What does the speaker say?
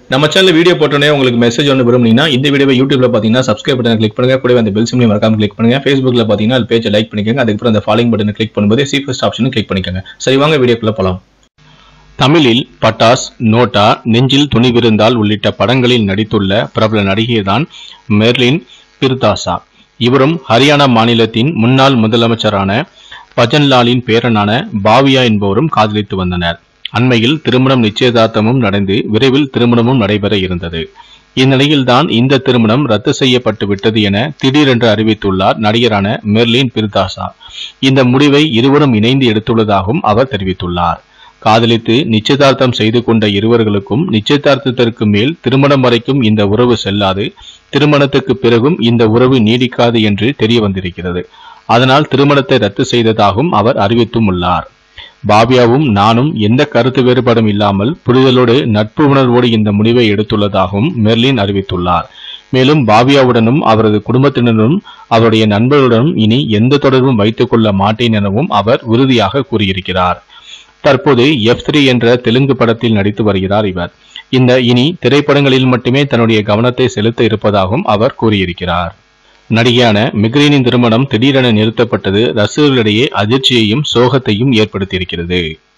நம்ம channel video போட்டோன்னே உங்களுக்கு மெசேஜ் ஒன்று விரும்புனீங்கன்னா இந்த வீடியோவை யூடியூப்ல பார்த்தீங்கன்னா சப்ஸ்கிரைப் பட்டன் கிளிக் பண்ணுங்க கூடவே அந்த பெல் சிம்லையும் மறக்காம கிளிக் பண்ணுங்க ஃபேஸ்புக்ல பார்த்தீங்கன்னா அது பேஜை லைக் பண்ணிக்கோங்க அதுக்கப்புறம் அந்த ஃபாலோயிங் பட்டனை கிளிக் பண்ணும்போது சி ஃபர்ஸ்ட் ஆப்ஷனும் கிளிக் பண்ணிக்கோங்க சரி வாங்க வீடியோக்குள்ள போலாம் தமிழில் பட்டாஸ் நோட்டா நெஞ்சில் துணிவிருந்தால் உள்ளிட்ட படங்களில் நடித்துள்ள பிரபல நடிகைதான் மெர்லின் பிர்தாசா இவரும் ஹரியானா மாநிலத்தின் முன்னாள் முதலமைச்சரான பஜன்லாலின் பேரனான பாவியா என்பவரும் காதலித்து வந்தனர் அண்மையில் திருமணம் நிச்சயதார்த்தமும் நடந்து விரைவில் திருமணமும் நடைபெற இருந்தது இந்நிலையில்தான் இந்த திருமணம் ரத்து செய்யப்பட்டு விட்டது என திடீரென்று அறிவித்துள்ளார் நடிகரான மெர்லின் பிர்தாசா இந்த முடிவை இருவரும் இணைந்து எடுத்துள்ளதாகவும் அவர் தெரிவித்துள்ளார் காதலித்து நிச்சயதார்த்தம் செய்து கொண்ட இருவர்களுக்கும் நிச்சயதார்த்தத்திற்கு மேல் திருமணம் வரைக்கும் இந்த உறவு செல்லாது திருமணத்துக்கு பிறகும் இந்த உறவு நீடிக்காது என்று தெரிய வந்திருக்கிறது அதனால் திருமணத்தை ரத்து செய்ததாகவும் அவர் அறிவித்தும் உள்ளார் பாபியாவும் நானும் எந்த கருத்து வேறுபாடும் இல்லாமல் புரிதலோடு நட்பு உணர்வோடு இந்த முடிவை எடுத்துள்ளதாகவும் மெர்லின் அறிவித்துள்ளார் மேலும் பாபியாவுடனும் அவரது குடும்பத்தினரும் அவருடைய நண்பர்களுடனும் இனி எந்த தொடர்பும் வைத்துக் கொள்ள மாட்டேன் எனவும் அவர் உறுதியாக கூறியிருக்கிறார் தற்போது எஃப் த்ரீ என்ற தெலுங்கு படத்தில் நடித்து வருகிறார் இவர் இந்த இனி திரைப்படங்களில் மட்டுமே தன்னுடைய கவனத்தை செலுத்த இருப்பதாகவும் அவர் கூறியிருக்கிறார் நடிகையான மிக்ரீனின் திருமணம் திடீரென நிறுத்தப்பட்டது ரசிகர்களிடையே அதிர்ச்சியையும் சோகத்தையும் ஏற்படுத்தியிருக்கிறது